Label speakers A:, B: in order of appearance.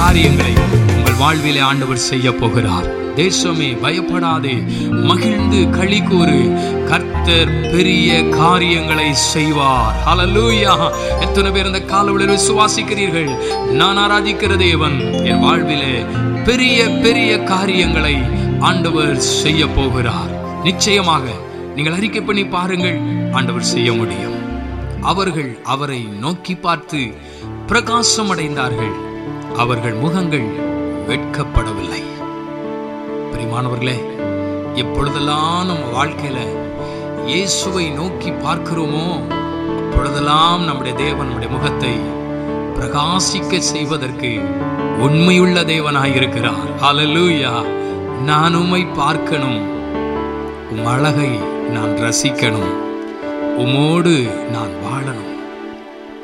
A: காரியங்களை உங்கள் வாழ்விலே ஆண்டவர் செய்ய போகிறார் தேசமே பயப்படாதே மகிழ்ந்து களி கூறு கர்த்தர் பெரிய காரியங்களை செய்வார் ஹalleluya எத்தனை பேர் இந்த காலவெளியில் விசுவாசிக்கிறீர்கள் நான் ஆராதிக்கிற தேவன் என் வாழ்விலே பெரிய பெரிய காரியங்களை ஆண்டவர் செய்ய போகிறார் நிச்சயமாக நீங்கள் அறிக்கை பண்ணி பாருங்கள் ஆண்டவர் செய்ய முடியும் அவர்கள் அவரை நோக்கி பார்த்து பிரகாசம் அடைந்தார்கள் அவர்கள் முகங்கள் வெட்கப்படவில்லை பிரிமானவர்களே எப்பொழுதெல்லாம் நம்ம வாழ்க்கையில இயேசுவை நோக்கி பார்க்கிறோமோ அப்பொழுதெல்லாம் நம்முடைய தேவன் நம்முடைய முகத்தை பிரகாசிக்க செய்வதற்கு உண்மையுள்ள தேவனாய் இருக்கிறார் ஹalleluya நான் உம்மை பார்க்கணும் உம் அழகை நான் ரசிக்கணும் உமோடு நான்